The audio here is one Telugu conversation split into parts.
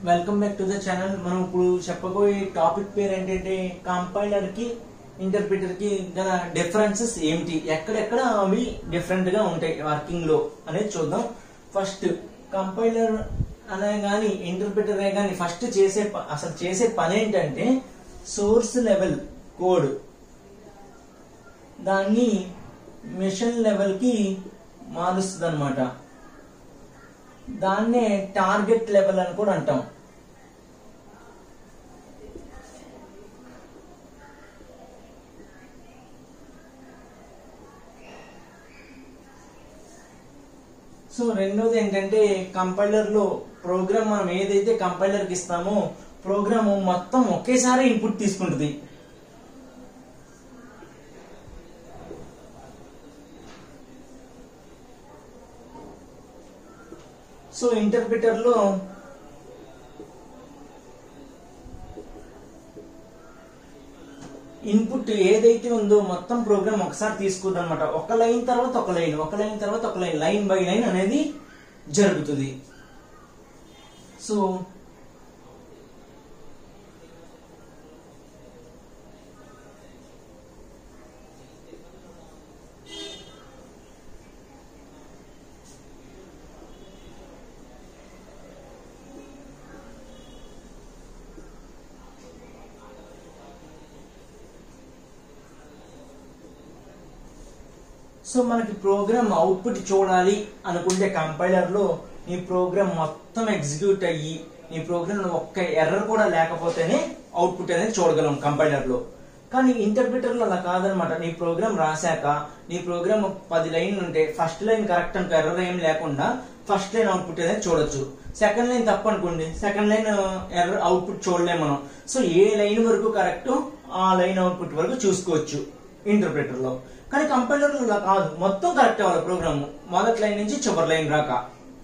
welcome back to the channel మనం ఇప్పుడు చెప్పబోయే టాపిక్ పేరు ఏంటంటే కంపైలర్ కి ఇంటర్ప్రిటర్ కి గల డిఫరెన్సెస్ ఏమిటి ఎక్కడెక్కడ అవి డిఫరెంట్ గా ఉంటాయి వర్కింగ్ లో అనేది చూద్దాం ఫస్ట్ కంపైలర్ అనే గాని ఇంటర్ప్రిటర్ గాని ఫస్ట్ చేసే ప- అసలు చేసే పని ఏంటంటే సోర్స్ లెవెల్ కోడ్ దాన్ని మిషన్ లెవెల్ కి మారుస్తుంది అనమాట దాన్నే టార్గెట్ లెవెల్ అని కూడా అంటాం సో రెండోది ఏంటంటే కంపైలర్ లో ప్రోగ్రామ్ మనం ఏదైతే కంపైలర్ కి ఇస్తామో ప్రోగ్రామ్ మొత్తం ఒకేసారి ఇన్పుట్ తీసుకుంటుంది సో ఇంటర్ప్రిటర్ లో ఇన్పుట్ ఏదైతే ఉందో మొత్తం ప్రోగ్రామ్ ఒకసారి తీసుకుంది అనమాట ఒక లైన్ తర్వాత ఒక లైన్ ఒక లైన్ తర్వాత ఒక లైన్ లైన్ బై లైన్ అనేది జరుగుతుంది సో సో మనకి ప్రోగ్రామ్ అవుట్పుట్ చూడాలి అనుకుంటే కంపైలర్ లో నీ ప్రోగ్రామ్ మొత్తం ఎగ్జిక్యూట్ అయ్యి నీ ప్రోగ్రామ్ ఒక్క ఎర్రర్ కూడా లేకపోతేనే అవుట్పుట్ అనేది చూడగలం కంపైలర్ లో కానీ ఇంటర్ప్రిటర్ లో అలా కాదనమాట నీ ప్రోగ్రామ్ రాశాక నీ ప్రోగ్రామ్ పది లైన్లు ఉంటే ఫస్ట్ లైన్ కరెక్ట్ అనుకో ఎర్రర్ ఏం లేకుండా ఫస్ట్ లైన్ అవుట్పుట్ అనేది చూడొచ్చు సెకండ్ లైన్ తప్పు అనుకోండి సెకండ్ లైన్ ఎర్రర్ అవుట్పుట్ చూడలేం మనం సో ఏ లైన్ వరకు కరెక్ట్ ఆ లైన్ అవుట్పుట్ వరకు చూసుకోవచ్చు ఇంటర్ప్రిటర్ లో కానీ కంపైలర్ లో కాదు మొత్తం కరెక్ట్ అవ్వాలి ప్రోగ్రామ్ మొదటి లైన్ నుంచి చివరి లైన్ రాక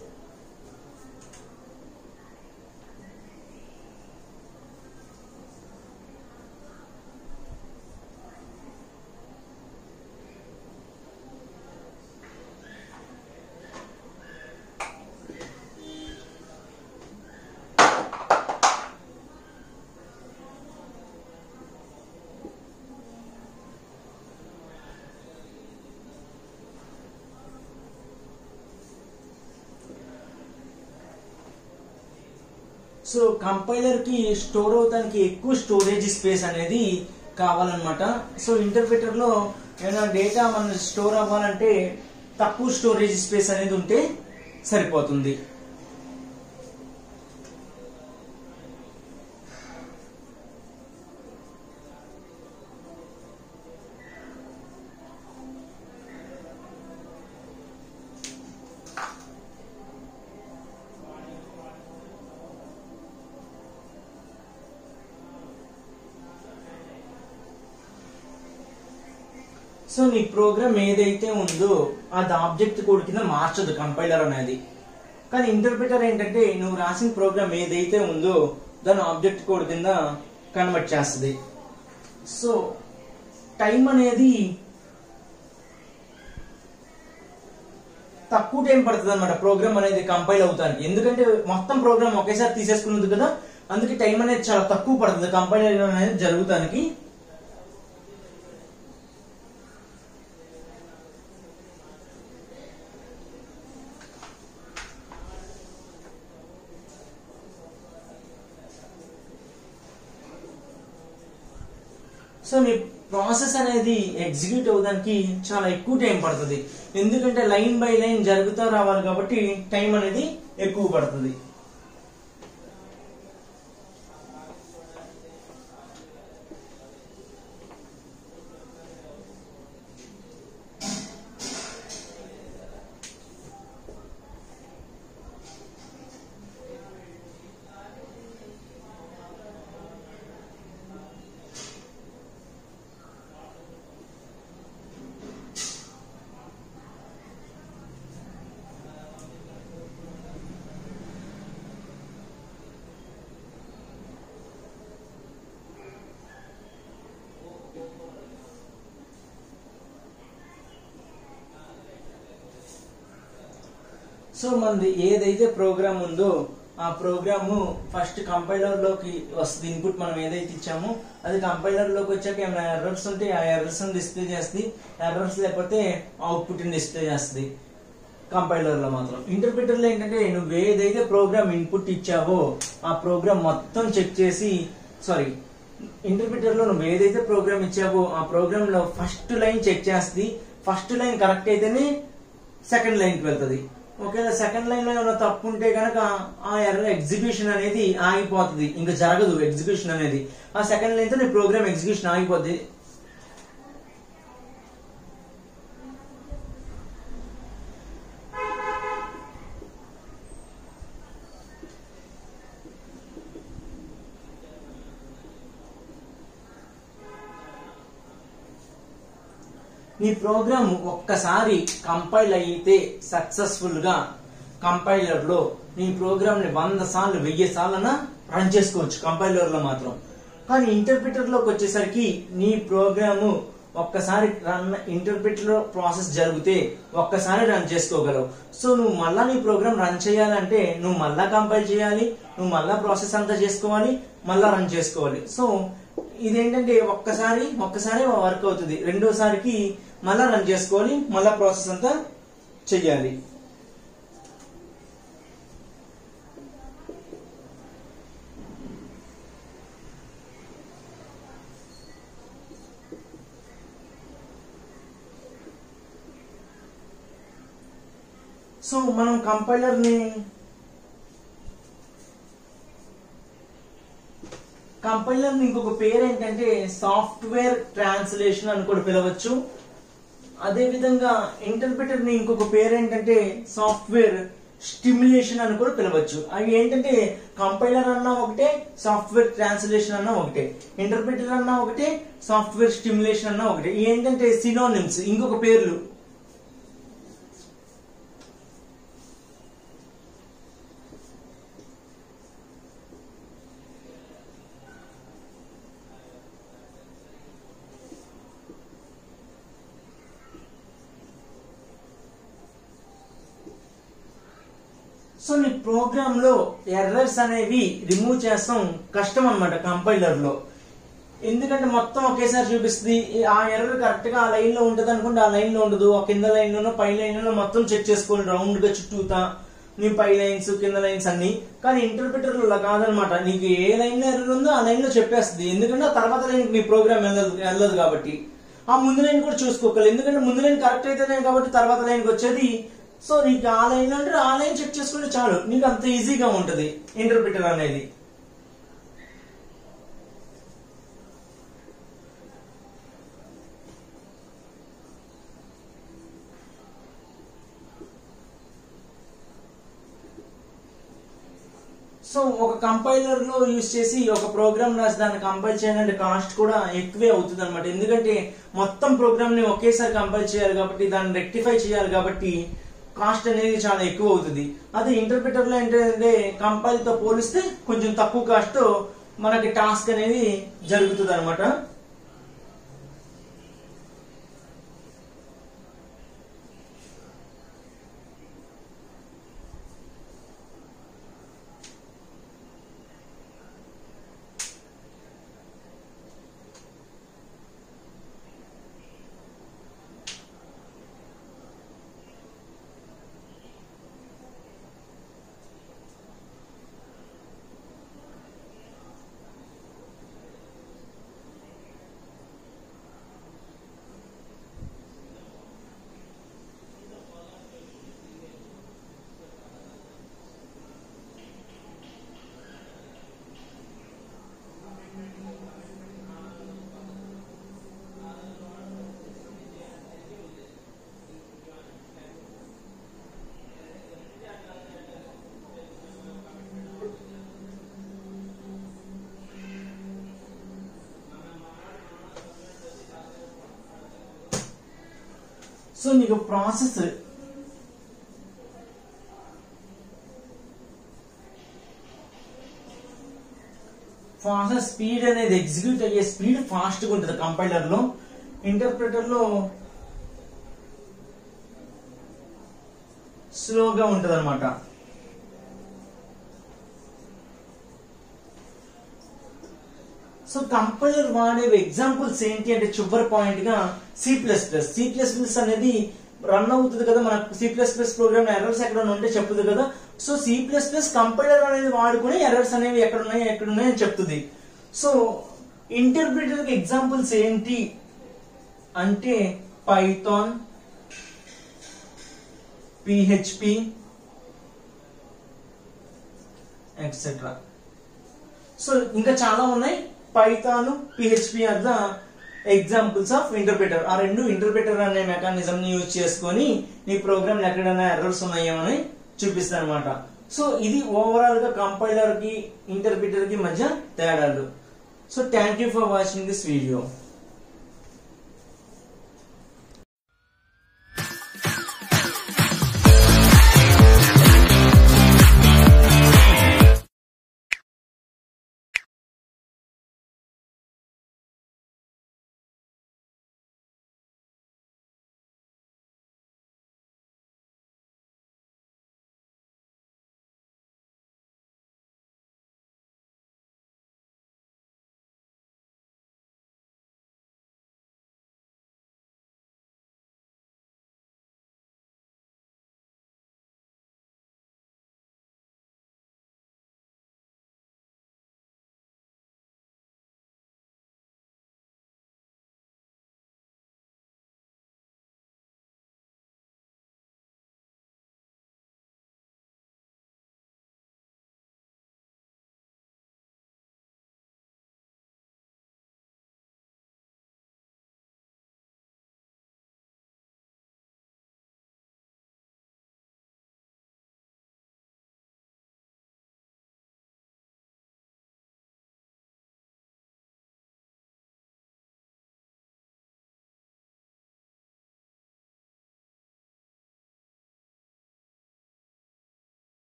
సో కంపైలర్ కి స్టోర్ అవడానికి ఎక్కువ స్టోరేజ్ స్పేస్ అనేది కావాలన్నమాట సో ఇంటర్ప్రిటర్ లో ఏదైనా డేటా మన స్టోర్ అవ్వాలంటే తక్కువ స్టోరేజ్ స్పేస్ అనేది ఉంటే సరిపోతుంది సో నీ ప్రోగ్రామ్ ఏదైతే ఉందో అది ఆబ్జెక్ట్ కోడ్ కింద మార్చదు కంపైలర్ అనేది కానీ ఇంటర్ప్రిటర్ ఏంటంటే నువ్వు రాసిన ప్రోగ్రామ్ ఏదైతే ఉందో దాన్ని ఆబ్జెక్ట్ కోడ్ కింద కన్వర్ట్ చేస్తుంది సో టైం అనేది తక్కువ టైం పడుతుంది అనమాట ప్రోగ్రామ్ అనేది కంపైల్ అవుతానికి ఎందుకంటే మొత్తం ప్రోగ్రామ్ ఒకేసారి తీసేసుకున్నది కదా అందుకే టైం అనేది చాలా తక్కువ పడుతుంది కంపైల్ అనేది జరుగుతానికి సో మీ ప్రాసెస్ అనేది ఎగ్జిక్యూట్ అవ్వడానికి చాలా ఎక్కువ టైం పడుతుంది ఎందుకంటే లైన్ బై లైన్ జరుగుతూ రావాలి కాబట్టి టైం అనేది ఎక్కువ పడుతుంది సో మనది ఏదైతే ప్రోగ్రామ్ ఉందో ఆ ప్రోగ్రామ్ ఫస్ట్ కంపైలర్ లోకి వస్తుంది ఇన్పుట్ మనం ఏదైతే ఇచ్చామో అది కంపైలర్ లోకి వచ్చాక ఏమైనా ఎర్రర్స్ ఉంటే ఆ ఎర్రర్స్ డిస్ప్లే చేస్తుంది ఎర్రర్స్ లేకపోతే అవుట్పుట్ డిస్ప్లే చేస్తుంది కంపైలర్ లో మాత్రం ఇంటర్ప్రిటర్ లో ఏంటంటే నువ్వు ఏదైతే ప్రోగ్రామ్ ఇన్పుట్ ఇచ్చావో ఆ ప్రోగ్రామ్ మొత్తం చెక్ చేసి సారీ ఇంటర్ప్రిటర్ లో నువ్వు ఏదైతే ప్రోగ్రామ్ ఇచ్చావో ఆ ప్రోగ్రామ్ లో ఫస్ట్ లైన్ చెక్ చేస్తుంది ఫస్ట్ లైన్ కరెక్ట్ అయితేనే సెకండ్ లైన్ కి వెళ్తుంది ఒకవేళ సెకండ్ లైన్ లో ఏమైనా తప్పు ఉంటే కనుక ఆ ఎర్ర ఎగ్జిక్యూషన్ అనేది ఆగిపోతుంది ఇంకా జరగదు ఎగ్జిక్యూషన్ అనేది ఆ సెకండ్ లైన్ తో నీ ప్రోగ్రామ్ ఎగ్జిక్యూషన్ ఆగిపోద్ది నీ ప్రోగ్రామ్ ఒక్కసారి కంపైల్ అయితే సక్సెస్ఫుల్ గా కంపైలర్ లో నీ ప్రోగ్రామ్ ని వంద సార్లు వెయ్యి సార్లన రన్ చేసుకోవచ్చు కంపైలర్ లో మాత్రం కానీ ఇంటర్ప్రిటర్ లోకి వచ్చేసరికి నీ ప్రోగ్రామ్ ఒక్కసారి రన్ ఇంటర్ప్రిటర్ లో ప్రాసెస్ జరిగితే ఒక్కసారి రన్ చేసుకోగలవు సో నువ్వు మళ్ళా నీ ప్రోగ్రామ్ రన్ చేయాలంటే నువ్వు మళ్ళా కంపైల్ చేయాలి నువ్వు మళ్ళా ప్రాసెస్ అంతా చేసుకోవాలి మళ్ళా రన్ చేసుకోవాలి సో ఇదేంటంటే ఒక్కసారి ఒక్కసారి వర్క్ అవుతుంది రెండోసారికి మళ్ళా రన్ చేసుకోవాలి మళ్ళా ప్రాసెస్ అంతా చెయ్యాలి సో మనం కంపైలర్ ని కంపైలర్ ని ఇంకొక పేరు ఏంటంటే సాఫ్ట్వేర్ ట్రాన్స్లేషన్ అని కూడా పిలవచ్చు అదే విధంగా ఇంటర్ప్రిటర్ ని ఇంకొక పేరు ఏంటంటే సాఫ్ట్వేర్ స్టిమ్యులేషన్ అని కూడా పిలవచ్చు అవి ఏంటంటే కంపైలర్ అన్నా ఒకటే సాఫ్ట్వేర్ ట్రాన్స్లేషన్ అన్నా ఒకటే ఇంటర్ప్రిటర్ అన్నా ఒకటే సాఫ్ట్వేర్ స్టిమ్యులేషన్ అన్నా ఒకటే ఇవి ఏంటంటే సినోనిమ్స్ ఇంకొక పేర్లు సో నీ ప్రోగ్రామ్ లో ఎర్రర్స్ అనేవి రిమూవ్ చేస్తాం కష్టం అనమాట కంపైలర్ లో ఎందుకంటే మొత్తం ఒకేసారి చూపిస్తుంది ఈ- ఆ ఎర్రర్ కరెక్ట్ గా ఆ లైన్ లో ఉంటది అనుకుంటే ఆ లైన్ లో ఉండదు ఆ కింద లైన్ లోనో పై లైన్ లోనో మొత్తం చెక్ చేసుకోవాలి రౌండ్ గా చుట్టూతా నీ పై లైన్స్ కింద లైన్స్ అన్ని కానీ ఇంటర్ప్రిటర్ లో కాదనమాట నీకు ఏ లైన్ లో ఎర్రర్ ఉందో ఆ లైన్ లో చెప్పేస్తుంది ఎందుకంటే ఆ తర్వాత లైన్ నీ ప్రోగ్రామ్ వెళ్ళదు వెళ్ళదు కాబట్టి ఆ ముందు లైన్ కూడా చూసుకోవాలి ఎందుకంటే ముందు లైన్ కరెక్ట్ అయితేనే కాబట్టి తర్వాత లైన్ కి వచ్చేది సో నీకు ఆ లైన్ అంటే ఆ లైన్ చెక్ చేసుకుంటే చాలు నీకు అంత ఈజీగా ఉంటది ఇంటర్ప్రిటర్ అనేది సో ఒక కంపైలర్ లో యూజ్ చేసి ఒక ప్రోగ్రామ్ రాసి దాన్ని కంపైల్ చేయాలంటే కాస్ట్ కూడా ఎక్కువే అవుతుంది అనమాట ఎందుకంటే మొత్తం ప్రోగ్రామ్ ని ఒకేసారి కంపైల్ చేయాలి కాబట్టి దాన్ని రెక్టిఫై చేయాలి కాబట్టి కాస్ట్ అనేది చాలా ఎక్కువ అవుతుంది అదే ఇంటర్ప్రిటర్ లో ఏంటంటే కంపైల్ తో పోలిస్తే కొంచెం తక్కువ కాస్ట్ తో మనకి టాస్క్ అనేది జరుగుతుంది అనమాట సో నీకు ప్రాసెస్ ప్రాసెస్ స్పీడ్ అనేది ఎగ్జిక్యూట్ అయ్యే స్పీడ్ ఫాస్ట్ గా ఉంటుంది కంపైలర్ లో ఇంటర్ప్రిటర్ లో స్లోగా ఉంటది అనమాట సో కంపైలర్ వాడే ఎగ్జాంపుల్స్ ఏంటి అంటే చివరి పాయింట్ గా C plus plus C plus plus అనేది రన్ అవుతుంది కదా మన C plus plus program errors ఎక్కడ ఉంటే చెప్తుంది కదా so C plus plus compiler అనేది వాడుకుని ఎర్రర్స్ అనేవి ఎక్కడ ఉన్నాయి ఎక్కడ ఉన్నాయి అని చెప్తుంది సో ఇంటర్ప్రిటర్ కి ఎగ్జాంపుల్స్ ఏంటి అంటే పైథాన్ పిహెచ్పి ఎక్సెట్రా సో ఇంకా చాలా ఉన్నాయి Python PHP are the examples of interpreter ఆ రెండు ఇంటర్ప్రిటర్ అనే మెకానిజం ని యూజ్ చేసుకొని నీ ప్రోగ్రామ్ ఎక్కడైనా ఎర్రర్స్ ఉన్నాయో అని చూపిస్తాను అనమాట సో ఇది ఓవరాల్ గా కంపైలర్ కి ఇంటర్ప్రిటర్ కి మధ్య తేడాలు so thank you for watching this video